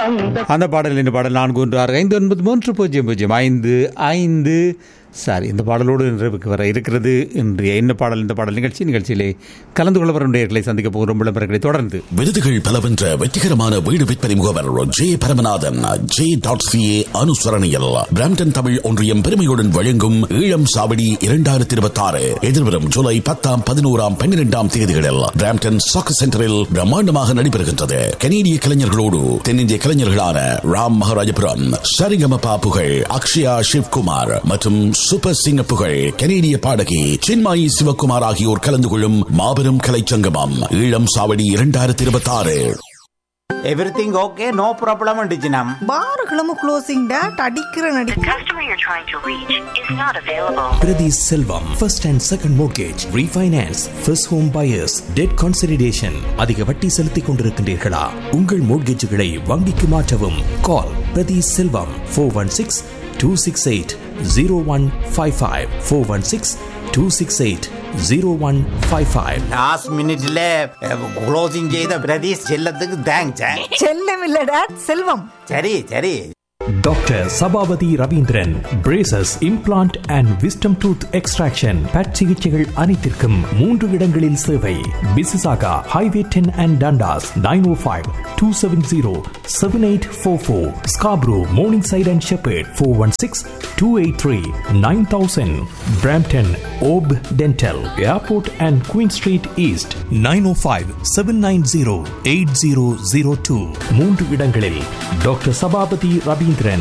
அந்த அந்த பாடல் இந்த பாடல் நான்கு ஒன்று ஆறு ஐந்து ஒன்பது மூன்று பூஜ்ஜியம் பூஜ்ஜியம் ஐந்து ஐந்து சாரி இந்த பாடலோடு நிறைவுக்கு வர இருக்கிறது இன்றைய என்ன பாடல் இந்த பாடல் நிகழ்ச்சி நிகழ்ச்சியிலே கலந்து கொள்ள வரும் நேயர்களை சந்திக்க போகிறோம் விளம்பரங்களை தொடர்ந்து விருதுகள் பல வென்ற வெற்றிகரமான வீடு விற்பனை முகவர் J Paramanathan J dot CA அனுசரணையில் பிராம்டன் தமிழ் ஒன்றியம் பெருமையுடன் வழங்கும் ஈழம் சாவடி இரண்டாயிரத்தி இருபத்தி ஆறு எதிர்வரும் ஜூலை பத்தாம் பதினோராம் பன்னிரெண்டாம் தேதிகளில் பிராம்டன் சாக்கு சென்டரில் பிரம்மாண்டமாக நடைபெறுகின்றது கனேடிய கலைஞர்களோடு தென்னிந்திய கலைஞர்களான ராம் மகாராஜபுரம் சரிகமபா புகழ் அக்ஷயா சிவ்குமார் மற்றும் சூப்பர் சிங்க புகழ் கனேடிய பாடகி சின்மாயி சிவகுமார் ஆகியோர் கலந்து கொள்ளும் மாபெரும் கலைச்சங்கமம் ஈழம் சாவடி இரண்டாயிரத்தி இருபத்தி ஆறு எவ்ரிதிங் ஓகே நோ ப்ராப்ளம் டிஜினம் பாருகளும் க்ளோசிங் டேட் அடிக்கிற நடி The customer you're trying to reach is not available. Prati Selvam, first and second mortgage, refinance, first home buyers, debt consolidation. அதிக வட்டி செலுத்திக் கொண்டிருக்கின்றீர்களா உங்கள் மோட்கேஜுகளை வங்கிக்கு மாற்றவும் call Prathi Selvam four one six two six eight zero one five five four one six two six eight zero one five five last மினிட்ல closing செய்த பிரதீஷ் செல்லத்துக்கு thanks செல்லம் இல்ல டேட் செல்வம் சரி சரி doctor Sabapathy Ravindran braces implant and wisdom tooth extraction but சிகிச்சைகள் அனைத்திற்கும் மூன்று இடங்களில் சேவை Mississauga highway ten and Dundas nine O five two seven zero seven eight four four Scarborough Morningside and Sheppard four one six two eight three nine thousand Brampton ஓப் dental airport and queen street east nine O five seven nine zero eight zero zero two மூன்று இடங்களில் doctor Sabapathy Ravindran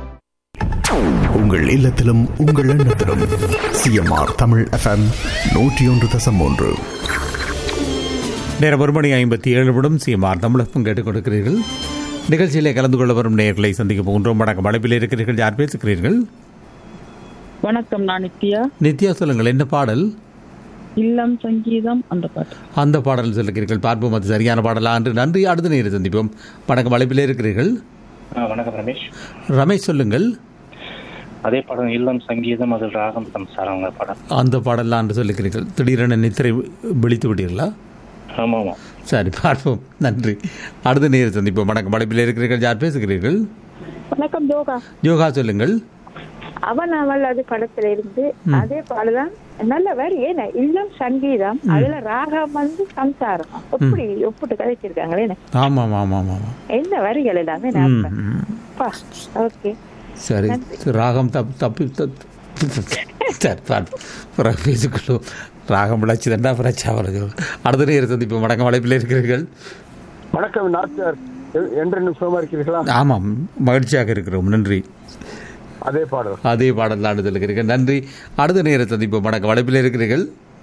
உங்கள் இல்லத்திலும் உங்கள் எண்ணத்திலும் CMR Tamil FM நூற்றி ஒன்று தசம் ஒன்று நேரம் ஒரு மணி ஐம்பத்தி ஏழு நிமிடம் சிஎம்ஆர் தமிழகம் கேட்டுக் கொடுக்கிறீர்கள் நிகழ்ச்சியிலே கலந்து கொள்ள வரும் நேயர்களை சந்திக்க போகின்றோம் வணக்கம் அழைப்பில் இருக்கிறீர்கள் யார் பேசுகிறீர்கள் வணக்கம் நான் நித்யா நித்யா சொல்லுங்கள் என்ன பாடல் இல்லம் சங்கீதம் அந்த பாட்டு அந்த பாடல் சொல்லுகிறீர்கள் பார்ப்போம் அது சரியான பாடலா என்று நன்றி அடுத்த நேரம் சந்திப்போம் வணக்கம் அழைப்பில் இருக்கிறீர்கள் வணக்கம் ரமேஷ் ரமேஷ் சொல்லுங்கள் அதே படம் இல்லம் சங்கீதம் அதில் ராகம் சம்சாரங்க படம் அந்த பாடலாம் என்று சொல்லுகிறீர்கள் திடீரென நித்திரை விழித்து விட்டீர்களா ஆமா ஆமா சரி பார்ப்போம் நன்றி அடுத்த நேரம் சந்திப்போம் வணக்கம் அழைப்பில் இருக்கிறீர்கள் யார் பேசுகிறீர்கள் வணக்கம் யோகா யோகா சொல்லுங்கள் அவன் அவள் அது படத்துல இருந்து அதே பாடுதான் நல்ல வரி ஏன இல்லம் சங்கீதம் அதுல ராகம் வந்து சம்சாரம் எப்படி ஒப்பிட்டு கதைச்சிருக்காங்களே ஆமாம் ஆமாம் ஆமாம் என்ன வரிகள் எல்லாமே ம், ம். ஓகே சரி ராகம் தப் தப்பி தப்- சரி பார்ப்போம் பிறகு பேசிக்கொள்ளும் ராகம் விளைச்சி தண்டா பிரச்சா வருது அடுத்த நேரம் சந்திப்போம் வணக்கம் அழைப்பில் இருக்கிறீர்கள் வணக்கம் டாக்டர் எ- என்று நிமிஷமா இருக்கிறீர்களா ஆமாம் மகிழ்ச்சியாக இருக்கிறோம் நன்றி அதே பாடல் அதே பாடல் தான் இருக்கிறீர்கள் நன்றி அடுத்த நேரம் சந்திப்போம் வணக்கம் அழைப்பில் இருக்கிறீர்கள்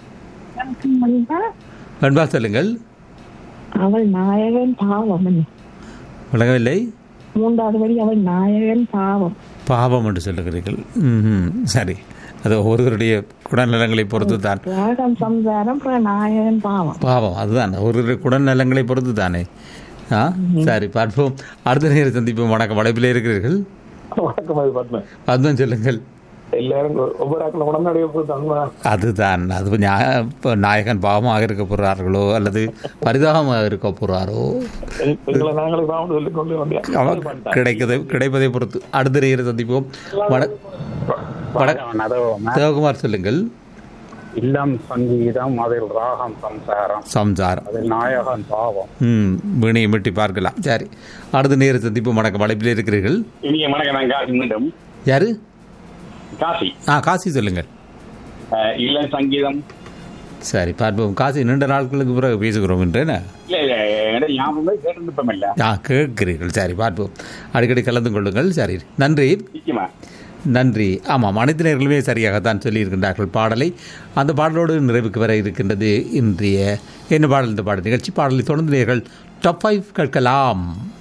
வெண்பா சொல்லுங்கள் அவள் நாயகன் பாவம் விளங்கவில்லை மூன்றாவது வரி அவள் நாயகன் பாவம் பாவம் என்று சொல்லுகிறீர்கள் ம்ஹும். சரி அது ஒருவருடைய குணநலங்களை பொறுத்து தான் ராகம் சம்சாரம் அப்புறம் நாயகன் பாவம் பாவம் அதுதான் ஒருவருடைய குணநலங்களை பொறுத்து தானே ஆ சரி பார்ப்போம் அடுத்த நேரம் சந்திப்போம் வணக்கம் வளைப்பில் இருக்கிறீர்கள் வணக்கம் அது பத்மன் அதுதான் சொல்லுங்கள் எல்லாரும் ஒவ்வொரு ஆக்கள் உடனடியே போய் அதுதான் அது நியா- இப்ப நாயகன் பாவமாக இருக்க போகிறார்களோ அல்லது பரிதாபமாக இருக்க போகிறாரோ எங்களை நாங்களே தான் சொல்லிக் கொண்டு வந்தேன் அவன் கிடைக்கதை கிடைப்பதை பொறுத்து அடுத்த நேரம் சந்திப்போம் வண- வண- சிவகுமார் சொல்லுங்கள் இல்லம் சங்கீதம் அதில் ராகம் சம்சாரம் சம்சாரம் அதில் நாயகன் பாவம் ம் வீணையை மீட்டி பார்க்கலாம் சரி அடுத்த நேரம் சந்திப்போம் வணக்கம் வளைப்பில் இருக்கிறீர்கள் இனிய வணக்கம் நான் காசி மீண்டும் யாரு காசி ஆ காசி சொல்லுங்கள் அஹ், இல்லம் சங்கீதம் சரி பார்ப்போம் காசி நீண்ட நாட்களுக்கு பிறகு பேசுகிறோம் என்று என்ன? இல்ல இல்ல என்னோட ஞாபகமே கேட்டு இல்ல ஆ கேட்கிறீர்கள் சரி பார்ப்போம் அடிக்கடி கலந்து கொள்ளுங்கள் சரி நன்றி நிச்சயமா நன்றி ஆமாம் அனைத்து நேர்களுமே சரியாகத்தான் சொல்லியிருக்கின்றார்கள் பாடலை அந்த பாடலோடு நிறைவுக்கு வர இருக்கின்றது இன்றைய என்ன பாடல் இந்த பாடல் நிகழ்ச்சி பாடலை தொடர்ந்து நேர்கள் டாப் ஃபைவ் கேட்கலாம்